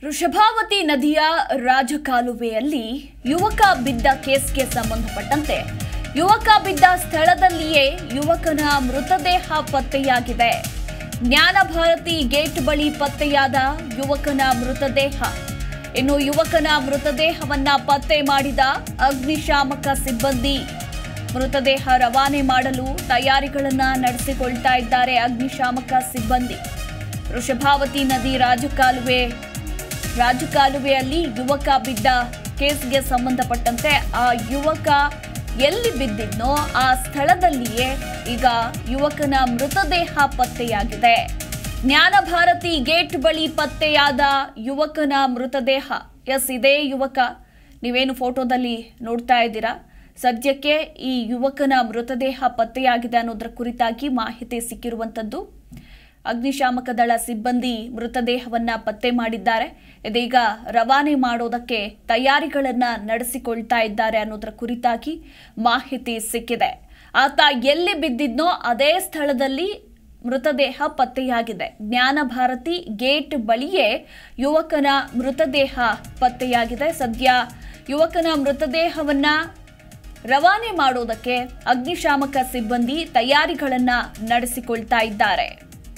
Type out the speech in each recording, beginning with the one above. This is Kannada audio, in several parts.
ವೃಷಭಾವತಿ ನದಿಯ ರಾಜಕಾಲುವೆಯಲ್ಲಿ ಯುವಕ ಬಿದ್ದ ಕೇಸ್ಗೆ ಸಂಬಂಧಪಟ್ಟಂತೆ ಯುವಕ ಬಿದ್ದ ಸ್ಥಳದಲ್ಲಿಯೇ ಯುವಕನ ಮೃತದೇಹ ಪತ್ತೆಯಾಗಿದೆ ಜ್ಞಾನ ಭಾರತಿ ಗೇಟ್ ಬಳಿ ಪತ್ತೆಯಾದ ಯುವಕನ ಮೃತದೇಹ ಇನ್ನು ಯುವಕನ ಮೃತದೇಹವನ್ನ ಪತ್ತೆ ಮಾಡಿದ ಅಗ್ನಿಶಾಮಕ ಸಿಬ್ಬಂದಿ ಮೃತದೇಹ ರವಾನೆ ಮಾಡಲು ತಯಾರಿಗಳನ್ನ ನಡೆಸಿಕೊಳ್ತಾ ಇದ್ದಾರೆ ಅಗ್ನಿಶಾಮಕ ಸಿಬ್ಬಂದಿ ವೃಷಭಾವತಿ ನದಿ ರಾಜಕಾಲುವೆ ರಾಜಕಾಲುವೆಯಲ್ಲಿ ಯುವಕ ಬಿದ್ದ ಕೇಸ್ಗೆ ಸಂಬಂಧಪಟ್ಟಂತೆ ಆ ಯುವಕ ಎಲ್ಲಿ ಬಿದ್ದಿದ್ನೋ ಆ ಸ್ಥಳದಲ್ಲಿಯೇ ಈಗ ಯುವಕನ ಮೃತದೇಹ ಪತ್ತೆಯಾಗಿದೆ ಜ್ಞಾನ ಭಾರತಿ ಗೇಟ್ ಬಳಿ ಪತ್ತೆಯಾದ ಯುವಕನ ಮೃತದೇಹ ಎಸ್ ಇದೇ ಯುವಕ ನೀವೇನು ಫೋಟೋದಲ್ಲಿ ನೋಡ್ತಾ ಇದ್ದೀರಾ ಸದ್ಯಕ್ಕೆ ಈ ಯುವಕನ ಮೃತದೇಹ ಪತ್ತೆಯಾಗಿದೆ ಅನ್ನೋದರ ಕುರಿತಾಗಿ ಮಾಹಿತಿ ಸಿಕ್ಕಿರುವಂಥದ್ದು ಅಗ್ನಿಶಾಮಕ ದಳ ಸಿಬ್ಬಂದಿ ಮೃತದೇಹವನ್ನ ಪತ್ತೆ ಮಾಡಿದ್ದಾರೆ ಇದೀಗ ರವಾನೆ ಮಾಡೋದಕ್ಕೆ ತಯಾರಿಗಳನ್ನ ನಡೆಸಿಕೊಳ್ತಾ ಇದ್ದಾರೆ ಅನ್ನೋದರ ಕುರಿತಾಗಿ ಮಾಹಿತಿ ಸಿಕ್ಕಿದೆ ಆತ ಎಲ್ಲಿ ಬಿದ್ದಿದ್ನೋ ಅದೇ ಸ್ಥಳದಲ್ಲಿ ಮೃತದೇಹ ಪತ್ತೆಯಾಗಿದೆ ಜ್ಞಾನ ಭಾರತಿ ಗೇಟ್ ಬಳಿಯೇ ಯುವಕನ ಮೃತದೇಹ ಪತ್ತೆಯಾಗಿದೆ ಸದ್ಯ ಯುವಕನ ಮೃತದೇಹವನ್ನ ರವಾನೆ ಮಾಡೋದಕ್ಕೆ ಅಗ್ನಿಶಾಮಕ ಸಿಬ್ಬಂದಿ ತಯಾರಿಗಳನ್ನ ನಡೆಸಿಕೊಳ್ತಾ ಇದ್ದಾರೆ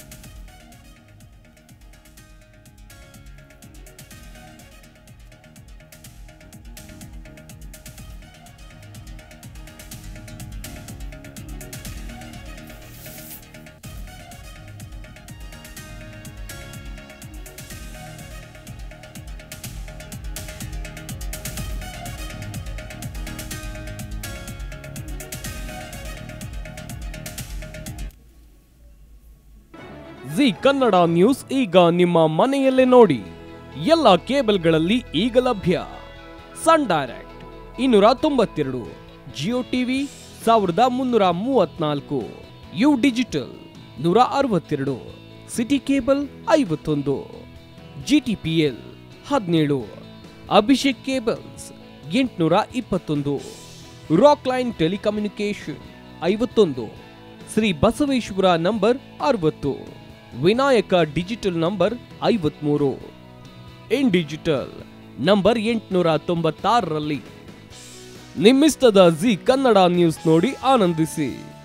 ಜಿ ಕನ್ನಡ ನ್ಯೂಸ್ ಈಗ ನಿಮ್ಮ ಮನೆಯಲ್ಲೇ ನೋಡಿ ಎಲ್ಲ ಕೇಬಲ್ಗಳಲ್ಲಿ ಈಗ ಲಭ್ಯ ಸನ್ ಡೈರೆಕ್ಟ್ ಇನ್ನೂರ ತೊಂಬತ್ತೆರಡು ಜಿಯೋ ಟಿವಿ ಸಾವಿರದ ಮುನ್ನೂರ ಮೂವತ್ನಾಲ್ಕು ಯು ಡಿಜಿಟಲ್ ನೂರ ಅರವತ್ತೆರಡು ಸಿಟಿ ಕೇಬಲ್ ಐವತ್ತೊಂದು ಜಿ ಟಿ ಪಿ ಎಲ್ ಹದಿನೇಳು ಅಭಿಷೇಕ್ ಕೇಬಲ್ಸ್ ಎಂಟುನೂರ ಇಪ್ಪತ್ತೊಂದು ರಾಕ್ ಲೈನ್ ಟೆಲಿಕಮ್ಯುನಿಕೇಶನ್ ಐವತ್ತೊಂದು ಶ್ರೀ ಬಸವೇಶ್ವರ ನಂಬರ್ ಅರವತ್ತು ವಿನಾಯಕ ಡಿಜಿಟಲ್ ನಂಬರ್ ಐವತ್ಮೂರು ಇನ್ ಡಿಜಿಟಲ್ ನಂಬರ್ ಎಂಟುನೂರ ತೊಂಬತ್ತಾರರಲ್ಲಿ ನಿಮ್ಮಿಸ್ತದ ಜಿ ಕನ್ನಡ ನ್ಯೂಸ್ ನೋಡಿ ಆನಂದಿಸಿ